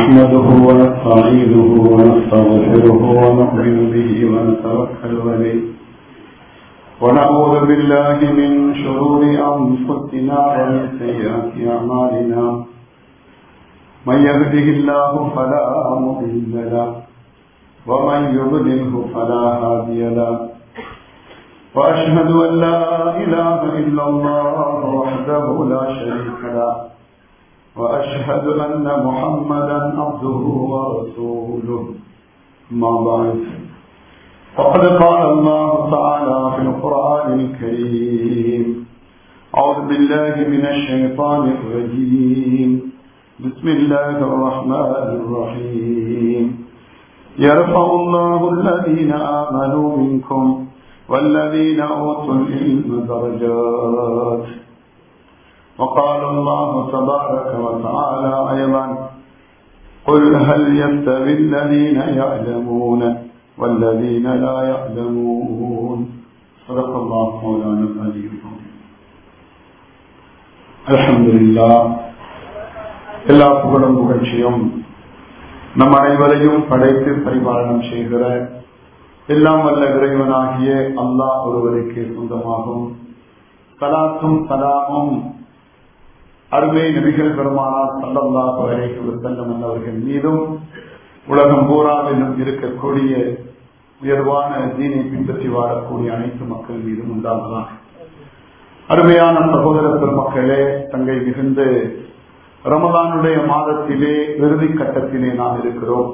نحمده ونستعينه ونستغفره ونؤمن به ونتوكل عليه ونعوذ بالله من شرور أنفسنا ومن سيئات أعمالنا من يهده الله فلا مضل له ومن يضلله فلا هادي له وأشهد أن لا إله إلا الله وحده لا شريك له وأشهد أن محمدا عبده ورسوله ما بعد فقد قال الله تعالى في القرآن الكريم أعوذ بالله من الشيطان الرجيم بسم الله الرحمن الرحيم يرفع الله الذين آمنوا منكم والذين أوتوا العلم درجات وقال الله تبارك وتعالى أيضا قل هل يستوي الذين يعلمون والذين لا يعلمون صدق الله مولانا العلي الحمد لله எல்லா புகழும் புகழ்ச்சியும் நம் அனைவரையும் படைத்து பரிபாலனம் செய்கிற எல்லாம் வல்ல இறைவனாகிய அல்லாஹ் ஒருவருக்கு சொந்தமாகும் சலாத்தும் சலாமும் அருமை நபிகள் பெருமானார் சல்லல்லாஹு அலைஹி வஸல்லம் அவர்கள் மீதும் உலகம் பூராவிலும் இருக்கக்கூடிய உயர்வான தீனை பின்பற்றி வாழக்கூடிய அனைத்து மக்கள் மீதும் உண்டாகலாம் அருமையான சகோதர பெருமக்களே தங்கை மிகுந்த ரமதானுடைய மாதத்திலே இறுதி கட்டத்திலே நாம் இருக்கிறோம்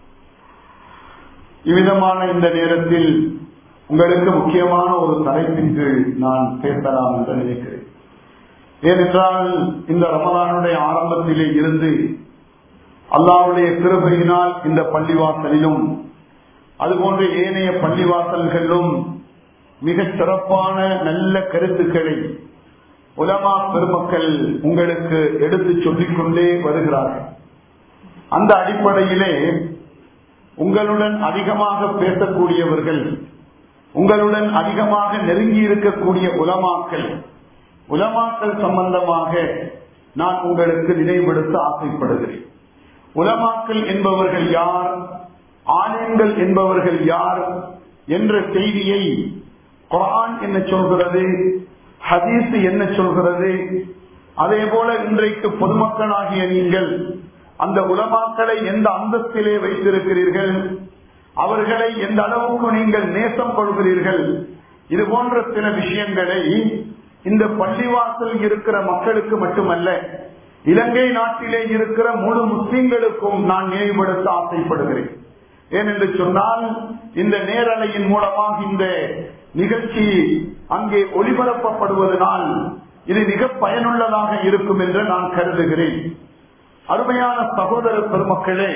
இவ்விதமான இந்த நேரத்தில் உங்களுக்கு முக்கியமான ஒரு தலைப்பின் கீழ் நான் பேசலாம் என்று நினைக்கிறேன் ஏனென்றால் இந்த ரமதானுடைய ஆரம்பத்திலே இருந்து அல்லாவுடைய கிருபையினால் இந்த பள்ளிவாசலிலும் அதுபோன்ற ஏனைய பள்ளிவாசல்களிலும் மிக சிறப்பான நல்ல கருத்துக்களை உலமா பெருமக்கள் உங்களுக்கு எடுத்து சொல்லிக் கொண்டே வருகிறார்கள் அந்த அடிப்படையிலே உங்களுடன் அதிகமாக பேசக்கூடியவர்கள் உங்களுடன் அதிகமாக நெருங்கி இருக்கக்கூடிய உலமாக்கள் உலமாக்கள் சம்பந்தமாக நான் உங்களுக்கு நினைவுபடுத்த ஆசைப்படுகிறேன் உலமாக்கள் என்பவர்கள் யார் ஆலயங்கள் என்பவர்கள் யார் என்ற செய்தியை குரான் என்ன சொல்கிறது ஹதீஸ் என்ன சொல்கிறது அதே போல இன்றைக்கு பொதுமக்களாகிய நீங்கள் அந்த உலமாக்களை எந்த அந்தஸ்திலே வைத்திருக்கிறீர்கள் அவர்களை எந்த அளவுக்கு நீங்கள் நேசம் கொள்கிறீர்கள் இது போன்ற சில விஷயங்களை இந்த பள்ளிவாசல் இருக்கிற மக்களுக்கு மட்டுமல்ல இலங்கை நாட்டிலே இருக்கிற முழு முஸ்லிம்களுக்கும் நான் நினைவுபடுத்த ஆசைப்படுகிறேன் ஏனென்று சொன்னால் இந்த நேரலையின் மூலமாக இந்த நிகழ்ச்சி அங்கே ஒளிபரப்பப்படுவதனால் இது மிக பயனுள்ளதாக இருக்கும் என்று நான் கருதுகிறேன் அருமையான சகோதர பெருமக்களே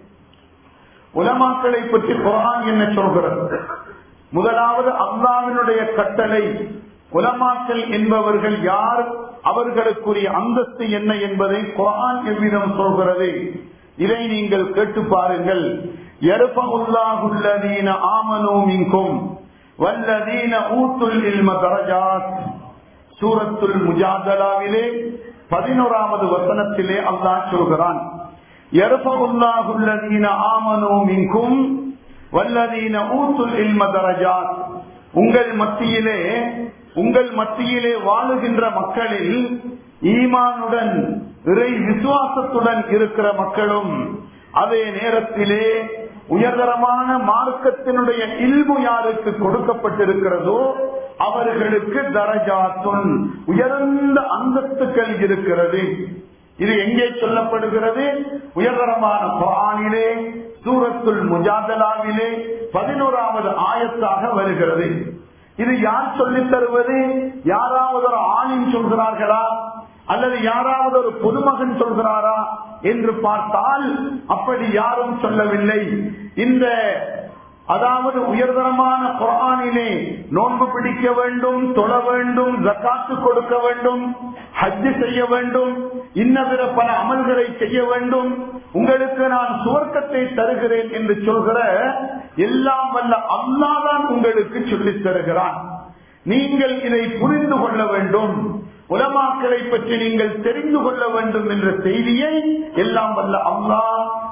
உலமாக்களை பற்றி குரான் என்ன சொல்கிறது முதலாவது அல்லாவினுடைய கட்டளை உலமாக்கல் என்பவர்கள் யார் அவர்களுக்குரிய அந்தஸ்து என்ன என்பதை குரான் எவ்விதம் சொல்கிறது இதை நீங்கள் கேட்டு பாருங்கள் எருபுல்லாஹுல்லதீன ஆமனோமிங்கும் வல்லதீன ஊத்துல் இல்ம தரஜாத் சூரத்துல் முஜாதலாவிலே பதினோராவது வசனத்திலே அல்லாஹ் சொல்கிறான் எருபுல்லாஹுல்லதீன ஆமனோமிங்கும் வல்லதீன ஊத்துல் இல்ம தரஜாத் உங்கள் மத்தியிலே உங்கள் மத்தியிலே வாழுகின்ற மக்களில் ஈமானுடன் இறை விசுவாசத்துடன் இருக்கிற மக்களும் அதே நேரத்திலே உயர்தரமான மார்க்கத்தினுடைய இல்பு யாருக்கு கொடுக்கப்பட்டிருக்கிறதோ அவர்களுக்கு தரஜாத்துன் உயர்ந்த அந்தஸ்துக்கள் இருக்கிறது இது எங்கே சொல்லப்படுகிறது உயர்தரமான குரானிலே சூரத்துல் முஜாதலாவிலே பதினோராவது ஆயத்தாக வருகிறது இது யார் சொல்லித் தருவது யாராவது ஒரு ஆணின் சொல்கிறார்களா அல்லது யாராவது ஒரு பொதுமகன் சொல்கிறாரா என்று பார்த்தால் அப்படி யாரும் சொல்லவில்லை இந்த அதாவது உயர்தரமான குரானிலே நோன்பு பிடிக்க வேண்டும் தொழ வேண்டும் ஜக்காத்து கொடுக்க வேண்டும் ஹஜ்ஜு செய்ய வேண்டும் இன்னபிற பல அமல்களை செய்ய வேண்டும் உங்களுக்கு நான் சுவர்க்கத்தை தருகிறேன் என்று சொல்கிற எல்லாம் வல்ல அல்லாதான் உங்களுக்கு சொல்லித் தருகிறான் நீங்கள் இதை புரிந்து கொள்ள வேண்டும் உலமாக்களை பற்றி நீங்கள் தெரிந்து கொள்ள வேண்டும் என்ற செய்தியை எல்லாம் வல்ல அல்லாஹ்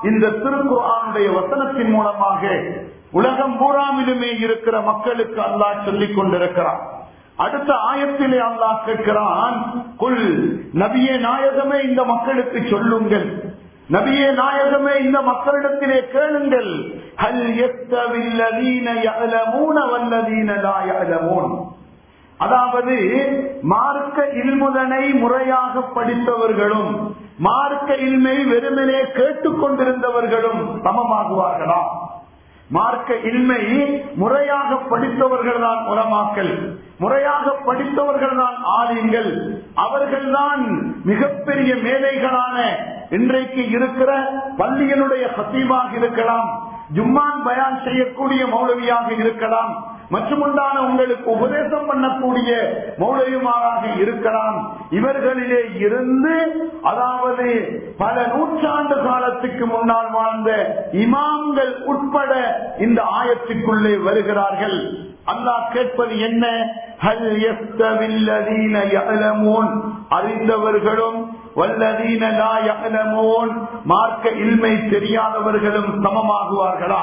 இந்த திருக்குறானுடைய வசனத்தின் மூலமாக உலகம் பூராவிலுமே இருக்கிற மக்களுக்கு அல்லாஹ் சொல்லிக் கொண்டிருக்கிறார் அடுத்த ஆயத்திலே அல்லாஹ் கேட்கிறான் குல் நபியே நாயகமே இந்த மக்களுக்கு சொல்லுங்கள் நபியே நாயகமே இந்த மக்களிடத்திலே கேளுங்கள் ஹல் யஸ்தவில்லதீன யஅலமூன வல்லதீன லா யஅலமூன் அதாவது மார்க்க இல்முதனை முறையாக படித்தவர்களும் மார்க்க இல்மை வெறுமனே கேட்டுக் கொண்டிருந்தவர்களும் சமமாகுவார்களா மார்க்க இல்மை முறையாக படித்தவர்கள் தான் உலமாக்கல் முறையாக படித்தவர்கள் தான் ஆலயங்கள் அவர்கள்தான் மிகப்பெரிய மேதைகளான இன்றைக்கு இருக்கிற பள்ளியினுடைய சத்தீவாக இருக்கலாம் ஜும்மான் பயான் செய்யக்கூடிய மௌலவியாக இருக்கலாம் மற்றும் உண்டான உங்களுக்கு உபதேசம் பண்ணக்கூடிய மௌலவிமாராக இருக்கலாம் இவர்களிலே இருந்து அதாவது பல நூற்றாண்டு காலத்துக்கு முன்னால் வாழ்ந்த இமாம்கள் உட்பட இந்த ஆயத்துக்குள்ளே வருகிறார்கள் அல்லாஹ் கேட்பது என்ன ஹல் யஸ்தவில்லதீன யஅலமூன் அறிந்தவர்களும் வல்லதீன லா யஅலமூன் மார்க்க இல்மை தெரியாதவர்களும் சமமாகுவார்களா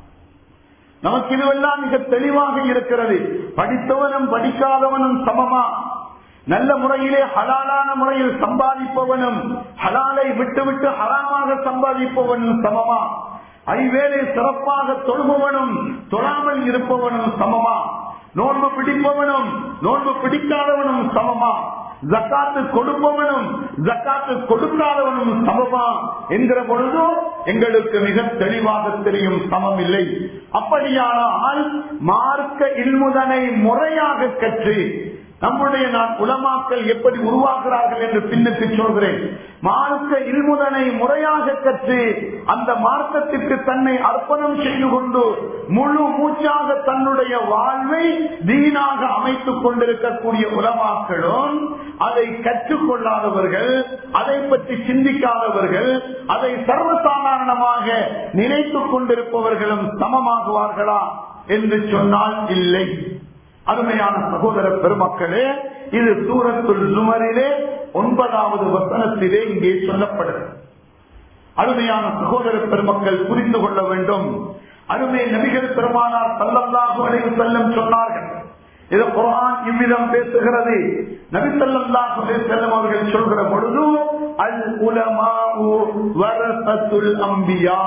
நமக்கு இதுவெல்லாம் மிக தெளிவாக இருக்கிறது படித்தவனும் படிக்காதவனும் சமமா நல்ல முறையிலே ஹலாலான முறையில் சம்பாதிப்பவனும் ஹலாலை விட்டுவிட்டு ஹராமாக சம்பாதிப்பவனும் சமமா ஐவேளை சிறப்பாக தொழுபவனும் தொழாமல் இருப்பவனும் சமமா நோன்பு பிடிப்பவனும் நோன்பு பிடிக்காதவனும் சமமா ஜக்காத்து கொடுப்பவனும் ஜக்காத்து கொடுக்காதவனும் சமமா என்கிற பொழுது எங்களுக்கு மிக தெளிவாக தெரியும் சமம் இல்லை அப்படியானால் மார்க்க இல்முதனை முறையாக கற்று நம்முடைய நான் உலமாக்கள் எப்படி உருவாக்குறார்கள் என்று பின்னுக்கு சொல்கிறேன் மார்க்க இல்முதனை முறையாக கற்று அந்த மார்க்கத்திற்கு தன்னை அர்ப்பணம் செய்து கொண்டு முழு மூச்சாக தன்னுடைய வாழ்வை தீனாக அமைத்துக் கொண்டிருக்கக்கூடிய உலமாக்களும் அதை கற்றுக்கொள்ளாதவர்கள் அதை பற்றி சிந்திக்காதவர்கள் அதை சர்வசாதாரணமாக நினைத்துக் கொண்டிருப்பவர்களும் சமமாகுவார்களா என்று சொன்னால் இல்லை அருமையான சகோதர பெருமக்களே இது சூரத்துள் சுமரிலே ஒன்பதாவது வசனத்திலே இங்கே சொல்லப்படுது அருமையான சகோதர பெருமக்கள் புரிந்து கொள்ள வேண்டும் அருமை நபிகள் பெருமானார் சல்லல்லாஹு அலைஹி செல்லம் சொன்னார்கள் இது குரான் இவ்விதம் பேசுகிறது நபி சல்லல்லாஹு அலைஹி செல்லம் அவர்கள் சொல்கிற பொழுது அல் உலமாஉ வரசத்துல் அம்பியா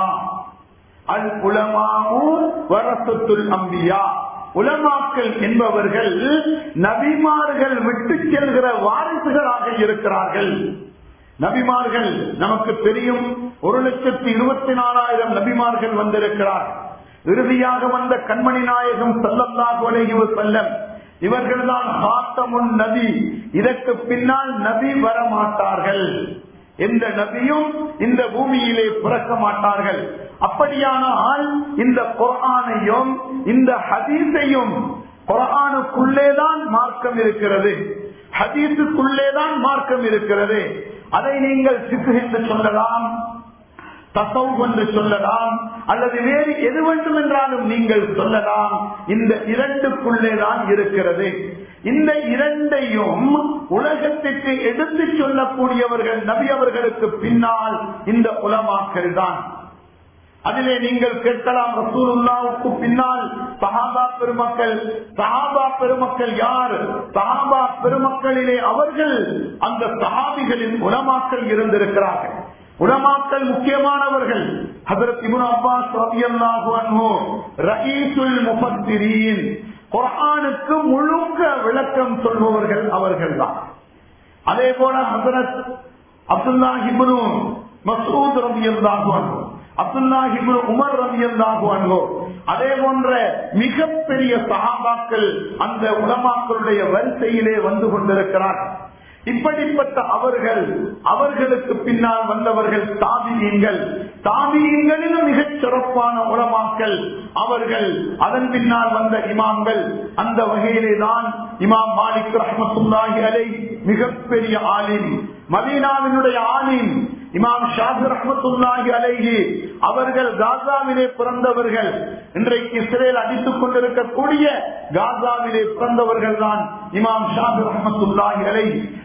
அல் உலமாஉ வரசத்துல் அம்பியா உலமாக்கள் என்பவர்கள் நபிமார்கள் விட்டு செல்கிற வாரிசுகளாக இருக்கிறார்கள் நபிமார்கள் நமக்கு தெரியும் ஒரு லட்சத்தி இருபத்தி நாலாயிரம் நபிமார்கள் வந்திருக்கிறார் இறுதியாக வந்த கண்மணி நாயகம் செல்லல்லாக உலகிவு செல்லம் இவர்கள்தான் ஹாத்தமுன் நபி இதற்கு பின்னால் நபி வர மாட்டார்கள் எந்த நபியும் இந்த பூமியிலே பிறக்க மாட்டார்கள் அப்படியானால் இந்த குரானையும் இந்த ஹதீஸையும் குரானுக்குள்ளேதான் மார்க்கம் இருக்கிறது ஹதீஸுக்குள்ளேதான் மார்க்கம் இருக்கிறது அதை நீங்கள் சிக்கு என்று சொல்லலாம் தசவு என்று சொல்லலாம் அல்லது வேறு எது வேண்டும் என்றாலும் நீங்கள் சொல்லலாம் இந்த இரண்டுக்குள்ளேதான் இருக்கிறது இந்த இரண்டையும் உலகத்திற்கு எடுத்து சொல்லக்கூடியவர்கள் நபி அவர்களுக்கு பின்னால் இந்த உலமாக்கள் தான் அதிலே நீங்கள் கேட்கலாம் ரசூலுல்லாவுக்கு பின்னால் சஹாபா பெருமக்கள் சஹாபா பெருமக்கள் யார் சஹாபா பெருமக்களிலே அவர்கள் அந்த சஹாபிகளின் உலமாக்கள் இருந்திருக்கிறார்கள் உலமாக்கள் முக்கியமானவர்கள் ஹசரத் இபுன் அப்பாஸ் ரலியல்லாஹு அன்ஹு ரயீசுல் முஃபஸ்ஸிரீன் குர்ஆனுக்கு முழுக்க விளக்கம் சொல்பவர்கள் அவர்கள்தான் அதே போல ஹசரத் அப்துல்லா இப்னு மசூத் ரலியல்லாஹு அன்ஹு அப்துல்லா இப்னு உமர் ரலியல்லாஹு அன்ஹு அதே போன்ற மிகப்பெரிய சஹாபாக்கள் அந்த உலமாக்களுடைய வரிசையிலே வந்து கொண்டிருக்கிறார்கள் இப்படிப்பட்ட அவர்கள் அவர்களுக்கு பின்னால் வந்தவர்கள் தாபியங்கள் தாபியங்களிலும் மிகச் சிறப்பான உலமாக்கள் அவர்கள் அதன் பின்னால் வந்த இமாம்கள் அந்த வகையிலே தான் இமாம் மாலிக் ரஹமத்துல்லாஹி அலை மிகப்பெரிய ஆலிம் மதீனாவினுடைய ஆலிம் இமாம் ஷாஹி ரஹமத்துல்லாஹி அலைஹி அவர்கள் காசாவிலே பிறந்தவர்கள் இன்றைக்கு இஸ்ரேல் அடித்துக் கொண்டிருக்கக்கூடிய காசாவிலே பிறந்தவர்கள் தான் இமாம் ஷாஹி ரஹமத்துல்லாஹி அலை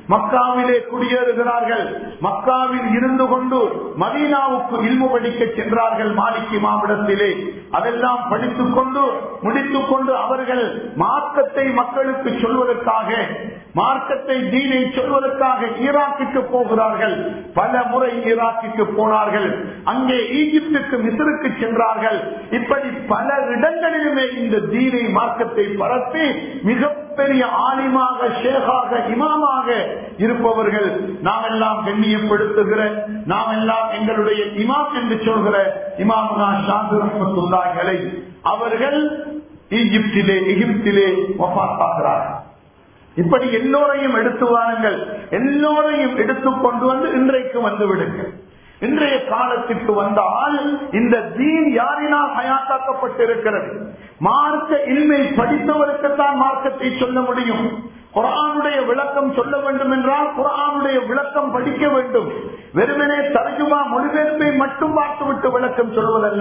மக்காவிலே குடியேறுகிறார்கள் மக்காவில் இருந்து கொண்டு மதீனாவுக்கு இல்மு படிக்க சென்றார்கள் மாலிக்கி மாவிடத்திலே அதெல்லாம் படித்துக் கொண்டு முடித்துக் கொண்டு அவர்கள் மார்க்கத்தை மக்களுக்கு சொல்வதற்காக மார்க்கத்தை தீனை சொல்வதற்காக ஈராக்கிற்கு போகிறார்கள் பல முறை ஈராக்கிற்கு போனார்கள் அங்கே ஈஜிப்துக்கு மிசருக்கு சென்றார்கள் இப்படி பல இடங்களிலுமே இந்த தீனை மார்க்கத்தை பரப்பி மிகப்பெரிய ஆலிமாக ஷேகாக இமாமாக இருப்பவர்கள் நாம் எல்லாம் கண்ணியப்படுத்துகிற நாம் எல்லாம் எங்களுடைய இமாம் என்று சொல்கிற இமாமுனா ஷாது ரஹமத்துல்லாஹிகளை அவர்கள் ஈஜிப்திலே எகிப்திலே வபாத்தாகிறார்கள் இப்படி எல்லோரையும் எடுத்து வாருங்கள் எல்லோரையும் எடுத்துக் கொண்டு வந்து இன்றைக்கு வந்து விடுங்கள் இன்றைய காலத்திற்கு வந்தால் இந்த தீன் யாரினால் ஹயாத்தாக்கப்பட்டிருக்கிறது மார்க்க இல்மை படித்தவருக்குத்தான் மார்க்கத்தை சொல்ல முடியும் குரானுடைய விளக்கம் சொல்ல வேண்டும் என்றால் குரானுடைய விளக்கம் படிக்க வேண்டும் வெறுமனே தரஜுமா மொழிபெயர்ப்பை மட்டும் பார்த்துவிட்டு விளக்கம் சொல்வதல்ல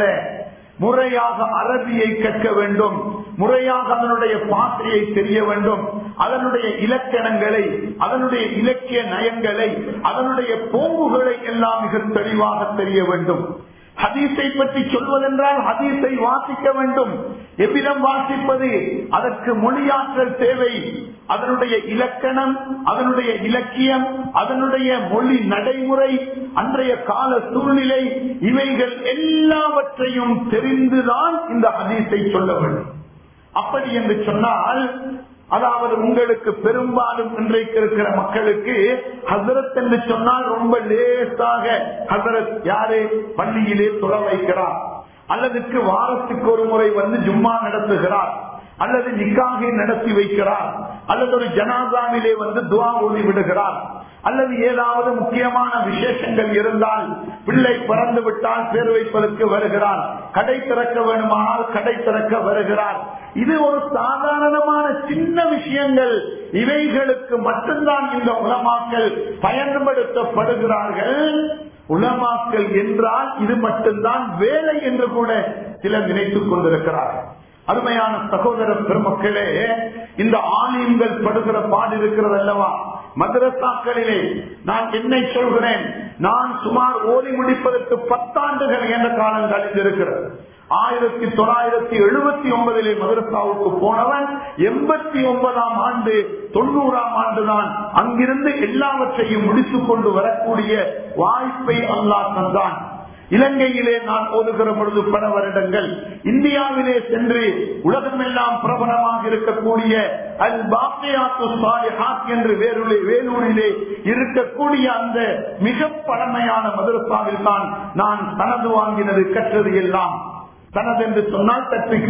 முறையாக அரபியை கற்க வேண்டும் முறையாக அதனுடைய பாசையை தெரிய வேண்டும் அதனுடைய இலக்கணங்களை அதனுடைய இலக்கிய நயங்களை அதனுடைய போங்குகளை எல்லாம் மிக தெளிவாக தெரிய வேண்டும் ஹதீஸை பற்றி சொல்வதென்றால் ஹதீஸை வாசிக்க வேண்டும் எவ்விதம் வாசிப்பது அதற்கு மொழியாற்றல் தேவை அதனுடைய இலக்கணம் அதனுடைய இலக்கியம் அதனுடைய மொழி நடைமுறை அன்றைய கால சூழ்நிலை இவைகள் எல்லாவற்றையும் தெரிந்துதான் இந்த ஹதீஸை சொல்ல வேண்டும் அப்படி என்று சொன்னால் அதாவது உங்களுக்கு பெரும்பாலும் இன்றைக்கு இருக்கிற மக்களுக்கு ஹசரத் என்று சொன்னால் ரொம்ப லேசாக ஹசரத் யாரு பள்ளியிலே துற வைக்கிறார் அல்லதுக்கு வாரத்துக்கு ஒரு முறை வந்து ஜும்மா நடத்துகிறார் அல்லது நிக்காகை நடத்தி வைக்கிறார் அல்லது ஒரு ஜனாதாவிலே வந்து துவா ஓதி விடுகிறார் அல்லது ஏதாவது முக்கியமான விசேஷங்கள் இருந்தால் பிள்ளை பிறந்து விட்டால் பேர் வைப்பதற்கு வருகிறார் கடை திறக்க வேணுமானால் கடை திறக்க வருகிறார் இது ஒரு சாதாரணமான சின்ன விஷயங்கள் இவைகளுக்கு மட்டும்தான் இந்த உலமாக்கள் பயன்படுத்தப்படுகிறார்கள் உலமாக்கல் என்றால் இது மட்டும்தான் வேலை என்று கூட சிலர் நினைத்துக் கொண்டிருக்கிறார்கள் அருமையான சகோதர பெருமக்களே இந்த ஆலயங்கள் படுகிற பாடு இருக்கிறது அல்லவா மதரசாக்களிலே நான் என்னை சொல்கிறேன் நான் சுமார் ஓதி முடிப்பதற்கு பத்தாண்டுகள் என்ற காலம் கழிந்திருக்கிறது ஆயிரத்தி தொள்ளாயிரத்தி எழுபத்தி ஒன்பதிலே மதரசாவுக்கு போனவன் எண்பத்தி ஒன்பதாம் ஆண்டு தொண்ணூறாம் ஆண்டுதான் அங்கிருந்து எல்லாவற்றையும் முடித்துக் கொண்டு வரக்கூடிய வாய்ப்பை அல்லாஹ் தந்தான் இலங்கையிலே நான் ஓதுகிற பொழுது பல வருடங்கள் இந்தியாவிலே சென்று உலகமெல்லாம் பிரபலமாக இருக்கக்கூடிய அல் பாக்கியாத்து சாலிஹாத் என்று வேறுலே வேலூரிலே இருக்கக்கூடிய அந்த மிக பழமையான மதரசாவில் தான் நான் தனது வாங்கினது கற்றது எல்லாம் தனது என்று சொன்னால் கற்பிக்க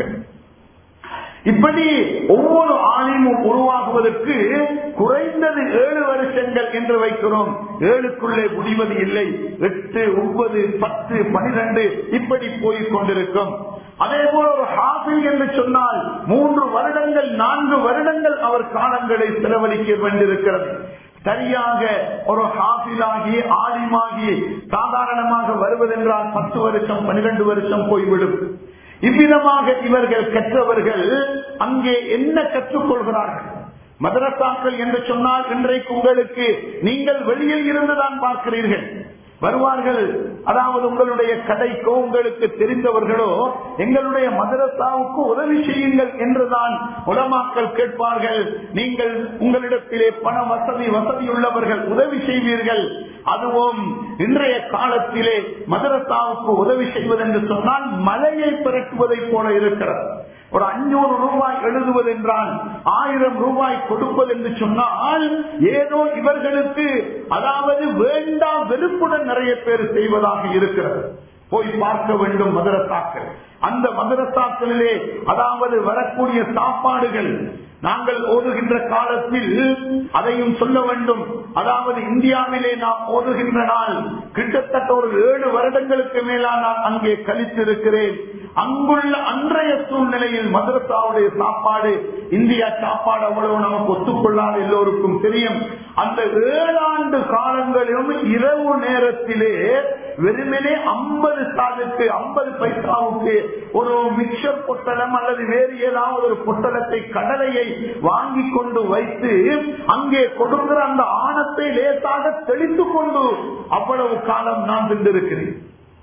இப்படி ஒவ்வொரு ஆணையும் உருவாகுவதற்கு குறைந்தது ஏழு வருஷங்கள் என்று வைக்கிறோம் ஏழுக்குள்ளே முடிவது இல்லை எட்டு ஒன்பது பத்து பனிரெண்டு இப்படி போய் கொண்டிருக்கும் அதே போல ஒரு ஹாஃபில் என்று சொன்னால் மூன்று வருடங்கள் நான்கு வருடங்கள் அவர் காலங்களை செலவழிக்க வேண்டியிருக்கிறது சரியாக ஒரு ஹாஃபிலாகி ஆலிமாகி சாதாரணமாக வருவதென்றால் பத்து வருஷம் பனிரெண்டு வருஷம் போய்விடும் இவ்விதமாக இவர்கள் கற்றவர்கள் அங்கே என்ன கற்றுக்கொள்கிறார்கள் மதரசாக்கள் என்று சொன்னால் இன்றைக்கு உங்களுக்கு நீங்கள் வெளியில் இருந்துதான் பார்க்கிறீர்கள் வருவார்கள் அதாவது உங்களுடைய கடைக்கோ உங்களுக்கு தெரிந்தவர்களோ எங்களுடைய மதரசாவுக்கு உதவி செய்யுங்கள் என்றுதான் உலமாக்கள் கேட்பார்கள் நீங்கள் உங்களிடத்திலே பண வசதி வசதி உள்ளவர்கள் உதவி செய்வீர்கள் அதுவும் இன்றைய காலத்திலே மதரசாவுக்கு உதவி செய்வதென்று சொன்னால் மலையை பிறக்குவதை போல இருக்கிறது ஒரு அஞ்சூறு ரூபாய் எழுதுவது என்றால் ஆயிரம் ரூபாய் கொடுப்பது என்று சொன்னால் ஏதோ இவர்களுக்கு அதாவது வேண்டாம் வெறுப்புடன் நிறைய பேர் செய்வதாக இருக்கிறது போய் பார்க்க வேண்டும் மதுரத்தாக்கள் அந்த மதுரத்தாக்களிலே அதாவது வரக்கூடிய சாப்பாடுகள் நாங்கள் ஓதுகின்ற காலத்தில் அதையும் சொல்ல வேண்டும் அதாவது இந்தியாவிலே நாம் ஓதுகின்ற நாள் கிட்டத்தட்ட ஒரு ஏழு வருடங்களுக்கு மேலா நான் அங்கே கழித்திருக்கிறேன் அங்குள்ள அன்றைய சூழ்நிலையில் மதரசாவுடைய சாப்பாடு இந்தியா சாப்பாடு அவ்வளவு நமக்கு ஒத்துக்கொள்ளாத எல்லோருக்கும் தெரியும் அந்த ஏழாண்டு காலங்களிலும் இரவு நேரத்திலே வெறுமனே ஐம்பது சாதுக்கு ஐம்பது பைசாவுக்கு ஒரு மிக்சர் பொட்டலம் அல்லது வேறு ஏதாவது ஒரு பொட்டலத்தை கடலையை வாங்கி கொண்டு வைத்து அங்கே கொடுக்கிற அந்த ஆணத்தை லேசாக தெளித்து கொண்டு அவ்வளவு காலம் நான் திண்டிருக்கிறேன்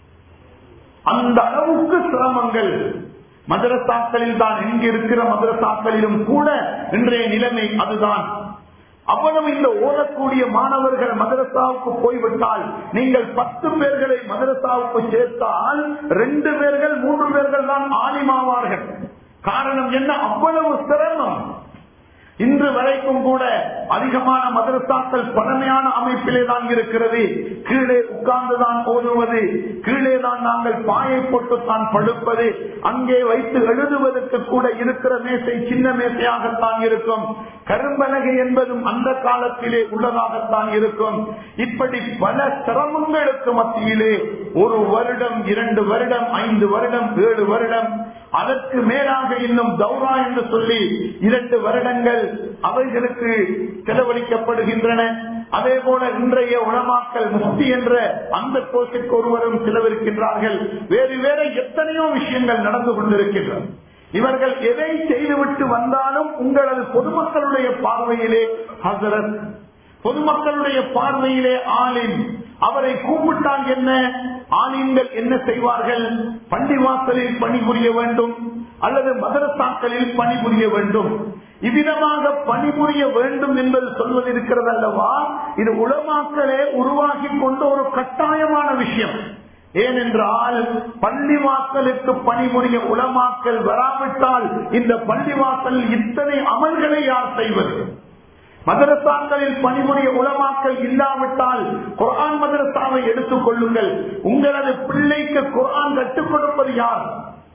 அந்த அளவுக்கு சிரமங்கள் மதரசாக்களில் தான் எங்க இருக்கிற மதரசாக்களிலும் கூட இன்றைய நிலைமை அதுதான் அவ்வளவு இந்த ஓடக்கூடிய மாணவர்கள் மதரசாவுக்கு போய்விட்டால் நீங்கள் பத்து பேர்களை மதரசாவுக்கு சேர்த்தால் ரெண்டு பேர்கள் மூன்று பேர்கள் தான் ஆலிமாவார்கள் காரணம் என்ன அவ்வளவு சிரமம் இன்று வரைக்கும் கூட அதிகமான மதரசாக்கள் பழமையான அமைப்பிலே தான் இருக்கிறது கீழே உட்கார்ந்துதான் ஓதுவது கீழே தான் நாங்கள் பாயை போட்டு தான் படுப்பது அங்கே வைத்து எழுதுவதற்கு கூட இருக்கிற மேசை சின்ன மேசையாகத்தான் இருக்கும் கரும்பலகை என்பதும் அந்த காலத்திலே உள்ளதாகத்தான் இருக்கும் இப்படி பல சிரமங்களுக்கு மத்தியிலே ஒரு வருடம் இரண்டு வருடம் ஐந்து வருடம் ஏழு வருடம் அதற்கு மேலாக இன்னும் தௌரா என்று சொல்லி இரண்டு வருடங்கள் அவைகளுக்கு செலவழிக்கப்படுகின்றன அதே போல இன்றைய உணமாக்கல் முக்தி என்ற அந்த கோஷத்துக்கு ஒருவரும் செலவிருக்கின்றார்கள் வேறு வேறு எத்தனையோ விஷயங்கள் நடந்து கொண்டிருக்கின்றன இவர்கள் எதை செய்துவிட்டு வந்தாலும் உங்களது பொதுமக்களுடைய பார்வையிலே ஹசரத் பொதுமக்களுடைய பார்வையிலே ஆலிம் அவரை கூப்பிட்டால் என்ன ஆலீன்கள் என்ன செய்வார்கள் பள்ளிவாசலில் பணிபுரிய வேண்டும் அல்லது மதரசாக்களில் பணிபுரிய வேண்டும் இவ்விதமாக பணிபுரிய வேண்டும் என்பது சொல்வது இருக்கிறது அல்லவா இது உலமாக்களே உருவாக்கி கொண்ட ஒரு கட்டாயமான விஷயம் ஏனென்றால் பள்ளிவாசலுக்கு பணிபுரிய உலமாக்கல் வராவிட்டால் இந்த பள்ளிவாசல் இத்தனை அமல்களை யார் செய்வது மதரசாக்களில் பணிபுரிய உலமாக்கல் இல்லாவிட்டால் குரான் மதரசாவை எடுத்துக் கொள்ளுங்கள் உங்களது பிள்ளைக்கு குரான் கற்றுக் கொடுப்பது யார்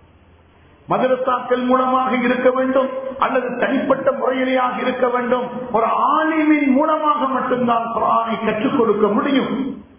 மதரசாக்கள் மூலமாக இருக்க வேண்டும் அல்லது தனிப்பட்ட முறையிலேயாக இருக்க வேண்டும் ஒரு ஆலிமின் மூலமாக மட்டும்தான் குரானை கற்றுக் கொடுக்க முடியும்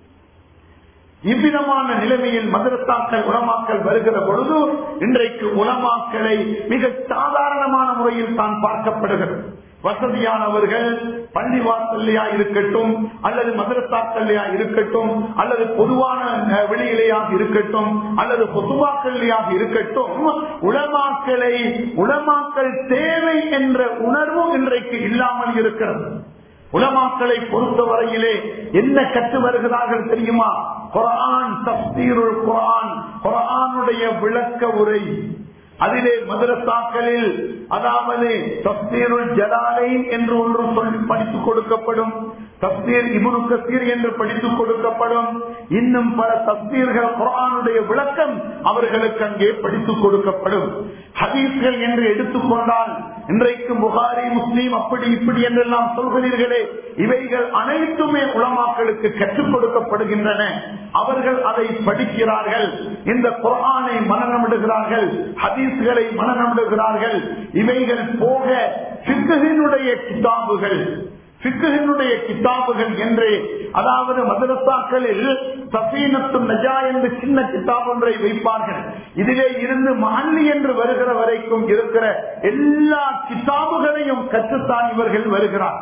இவ்விதமான நிலைமையில் மதரசாக்கள் உலமாக்கல் வருகிற பொழுது இன்றைக்கு உலமாக்களை மிக சாதாரணமான முறையில் தான் பார்க்கப்படுகிறது வசதியானவர்கள் பள்ளி வாசல்லையா இருக்கட்டும் அல்லது மதரசாக்கல்லையா இருக்கட்டும் அல்லது பொதுவான வெளியிலேயாக இருக்கட்டும் அல்லது பொதுவாக்கல்லையாக இருக்கட்டும் உளமாக்களை உளமாக்கல் தேவை என்ற உணர்வு இன்றைக்கு இல்லாமல் இருக்கிறது உலமாக்களை பொறுத்தவரையிலே என்ன கற்று வருகிறார்கள் தெரியுமா குரான் தப்தீருள் குரான் குரானுடைய விளக்க உரை அதிலே மதுரசாக்களில் அதாவது தப்தீருள் ஜலாலை என்று ஒன்று சொல்லி படித்துக் கொடுக்கப்படும் தப்தீர் இபுனு கசீர் என்று படித்துக் கொடுக்கப்படும் இன்னும் பல தப்தீர்கள் குரானுடைய விளக்கம் அவர்களுக்கு அங்கே படித்துக் கொடுக்கப்படும் ஹதீஸ்கள் என்று எடுத்துக்கொண்டால் இன்றைக்கு புகாரி முஸ்லீம் அப்படி இப்படி என்றெல்லாம் சொல்கிறீர்களே இவைகள் அனைத்துமே உலமாக்களுக்கு கற்றுக் கொடுக்கப்படுகின்றன அவர்கள் அதை படிக்கிறார்கள் இந்த குரானை மனநமிடுகிறார்கள் ஹதீஸ்களை மனநமிடுகிறார்கள் இவைகள் போக சிக்குகினுடைய கிதாபுகள் சிக்குகினுடைய கிதாபுகள் என்று அதாவது மதரசாக்களில் சசீனத்து நஜா என்று சின்ன கிதாப் ஒன்றை வைப்பார்கள் இதிலே இருந்து மஹல்லி என்று வருகிற வரைக்கும் இருக்கிற எல்லா கிதாபுகளையும் கற்றுத்தான் இவர்கள் வருகிறார்